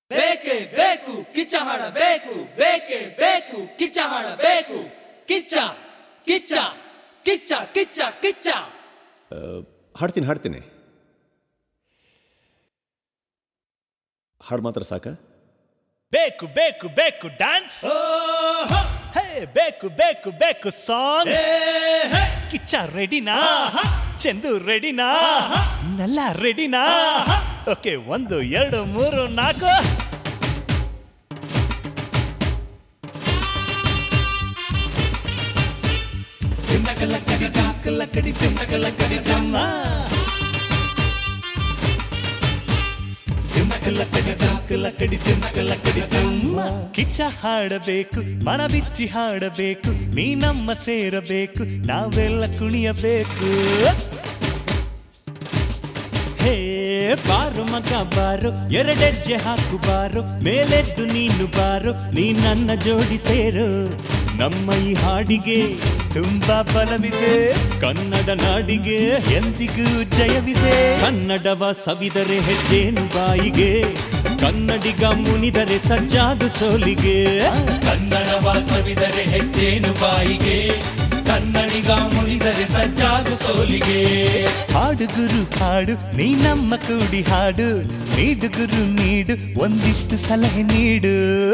ಬೇಕೇ ಬೇಕು ಕಿಚ್ಚ ಹಾಡಬೇಕು ಬೇಕೇ ಬೇಕು ಕಿಚ್ಚ ಹಾಡಬೇಕು ಕಿಚ್ಚ ಕಿಚ್ಚ ಕಿಚ್ಚ ಕಿಚ್ಚ ಕಿಚ್ಚ ಹಾಡ್ತೀನಿ ಹಾಡ್ತೀನಿ ಹಾಡು ಮಾತ್ರ ಸಾಕ ಬೇಕು ಬೇಕು ಬೇಕು ಡ್ಯಾನ್ಸ್ ಹೇ ಬೇಕು ಬೇಕು ಬೇಕು ಸಾಂಗ್ ಕಿಚ್ಚ ರೆಡಿನಾ ಚಂದು ರೆಡಿನಾ ನಲ್ಲ ರೆಡಿನಾ ಓಕೆ ಒಂದು ಎರಡು ಮೂರು ನಾಲ್ಕು ಲಕ್ಕಡಿ ಚಿನ್ನಕಲ ಕಡಿ ಜಮ್ಮ ಲಕ್ಕಡಿ ಲಕ್ಕಡಿ ಲಕ್ಕಡಿ ಜಮ್ಮ ಕಿಚ್ಚ ಹಾಡಬೇಕು ಮನ ಬಿಚ್ಚಿ ಹಾಡಬೇಕು ನೀ ನಮ್ಮ ಸೇರಬೇಕು ನಾವೆಲ್ಲ ಕುಣಿಯಬೇಕು ಹೇ ಬಾರು ಮಗ ಬಾರು ಎರಡೆಜ್ಜೆ ಹಾಕು ಬಾರು ಮೇಲೆದ್ದು ನೀನು ಬಾರು ನೀ ನನ್ನ ಜೋಡಿ ಸೇರು ನಮ್ಮ ಈ ಹಾಡಿಗೆ ತುಂಬಾ ಬಲವಿದೆ ಕನ್ನಡ ನಾಡಿಗೆ ಎಂದಿಗೂ ಜಯವಿದೆ ಕನ್ನಡವ ಸವಿದರೆ ಹೆಜ್ಜೇನು ಬಾಯಿಗೆ ಕನ್ನಡಿಗ ಮುನಿದರೆ ಸಜ್ಜಾದು ಸೋಲಿಗೆ ಕನ್ನಡವ ಸವಿದರೆ ಹೆಜ್ಜೇನು ಬಾಯಿಗೆ ಕನ್ನಡಿಗ ಮುಳಿದರೆ ಸಜ್ಜಾಗು ಸೋಲಿಗೆ ಹಾಡು ಗುರು ಹಾಡು ನೀ ನಮ್ಮ ಕೂಡಿ ಹಾಡು ನೀಡು ಗುರು ನೀಡು ಒಂದಿಷ್ಟು ಸಲಹೆ ನೀಡು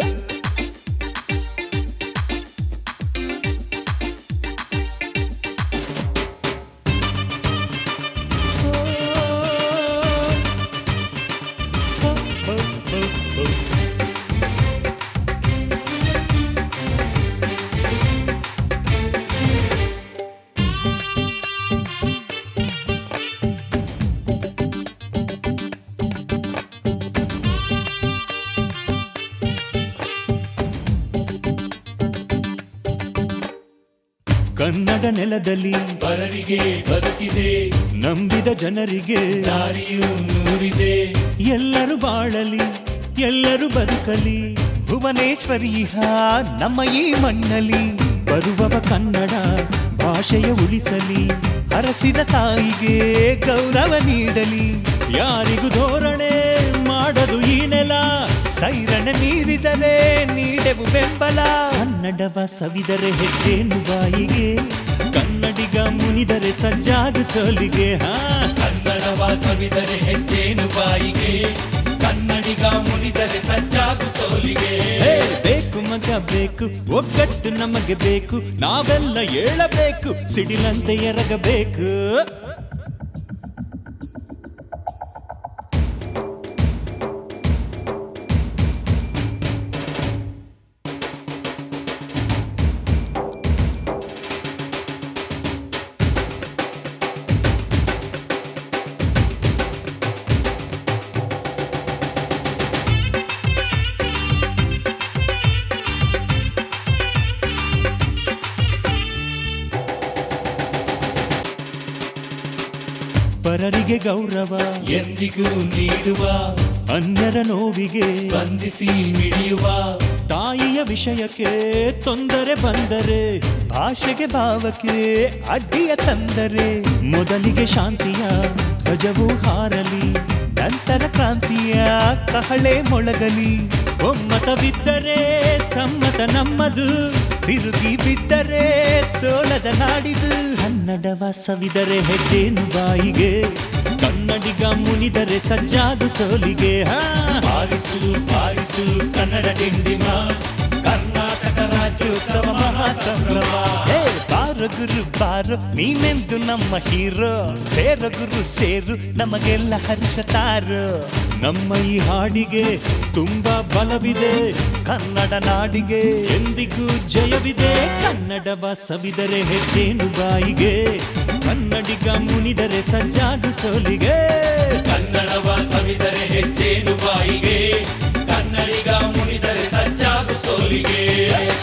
ಕನ್ನಡ ನೆಲದಲ್ಲಿ ಬರರಿಗೆ ಬದುಕಿದೆ ನಂಬಿದ ಜನರಿಗೆ ದಾರಿಯು ನೂರಿದೆ ಎಲ್ಲರೂ ಬಾಳಲಿ ಎಲ್ಲರೂ ಬದುಕಲಿ ಭುವನೇಶ್ವರಿ ಹಾ ನಮ್ಮ ಈ ಮಣ್ಣಲ್ಲಿ ಬರುವವ ಕನ್ನಡ ಭಾಷೆಯ ಉಳಿಸಲಿ ಹರಸಿದ ತಾಯಿಗೆ ಗೌರವ ನೀಡಲಿ ಯಾರಿಗೂ ಧೋರಣೆ ಮಾಡದು ಈ ನೆಲ ಸೈರಣ ಮೀರಿದರೆ ನೀಡೆವು ಬೆಂಬಲ ಕನ್ನಡವ ಸವಿದರೆ ಹೆಜ್ಜೇನು ಬಾಯಿಗೆ ಕನ್ನಡಿಗ ಮುನಿದರೆ ಸಜ್ಜಾದು ಸೋಲಿಗೆ ಹಾ ಕನ್ನಡವ ಸವಿದರೆ ಹೆಜ್ಜೇನು ಬಾಯಿಗೆ ಕನ್ನಡಿಗ ಮುನಿದರೆ ಸಜ್ಜಾಗು ಸೋಲಿಗೆ ಹೇ, ಬೇಕು ಮಗ ಬೇಕು ಒಗ್ಗಟ್ಟು ನಮಗೆ ಬೇಕು ನಾವೆಲ್ಲ ಏಳಬೇಕು ಸಿಡಿಲಂತೆ ಎರಗಬೇಕು ಪರರಿಗೆ ಗೌರವ ಎಂದಿಗೂ ನೀಡುವ ಅನ್ಯರ ನೋವಿಗೆ ಸ್ಪಂದಿಸಿ ಮಿಡಿಯುವ ತಾಯಿಯ ವಿಷಯಕ್ಕೆ ತೊಂದರೆ ಬಂದರೆ ಭಾಷೆಗೆ ಭಾವಕ್ಕೆ ಅಡ್ಡಿಯ ತಂದರೆ ಮೊದಲಿಗೆ ಶಾಂತಿಯ ಧ್ವಜವು ಹಾರಲಿ ನಂತರ ಕ್ರಾಂತಿಯ ಕಹಳೆ ಮೊಳಗಲಿ ಒಮ್ಮತವಿದ್ದರೆ ಸಮ್ಮತ ನಮ್ಮದು ತಿರುಗಿ ಬಿದ್ದರೆ ಸೋಲದ ನಾಡಿದು ಕನ್ನಡವ ಸವಿದರೆ ಹೆಜ್ಜೇನು ಬಾಯಿಗೆ ಕನ್ನಡಿಗ ಮುನಿದರೆ ಸಜ್ಜಾದು ಸೋಲಿಗೆ ಹಾ ಬಾರಿಸು ಬಾರಿಸು ಕನ್ನಡ ಡಿಂಡಿಮ ಕರ್ನಾಟಕ ರಾಜ್ಯೋತ್ಸವ ಮಹಾಸಂಭ್ರಮ ಹೇ ಬಾರೋ ಗುರು ಬಾರೋ ನೀನೆಂದು ನಮ್ಮ ಹೀರೋ ಸೇರೋ ಗುರು ಸೇರು ನಮಗೆಲ್ಲ ಹರ್ಷ ತಾರು ನಮ್ಮ ಈ ಹಾಡಿಗೆ ತುಂಬಾ ಬಲವಿದೆ ಕನ್ನಡ ನಾಡಿಗೆ ಎಂದಿಗೂ ಜಯವಿದೆ ಕನ್ನಡವ ಸವಿದರೆ ಹೆಜ್ಜೇನು ಬಾಯಿಗೆ ಕನ್ನಡಿಗ ಮುನಿದರೆ ಸಜ್ಜಾದು ಸೋಲಿಗೆ ಕನ್ನಡವ ಸವಿದರೆ ಹೆಜ್ಜೇನು ಬಾಯಿಗೆ ಕನ್ನಡಿಗ ಮುನಿದರೆ ಸಜ್ಜಾಗು ಸೋಲಿಗೆ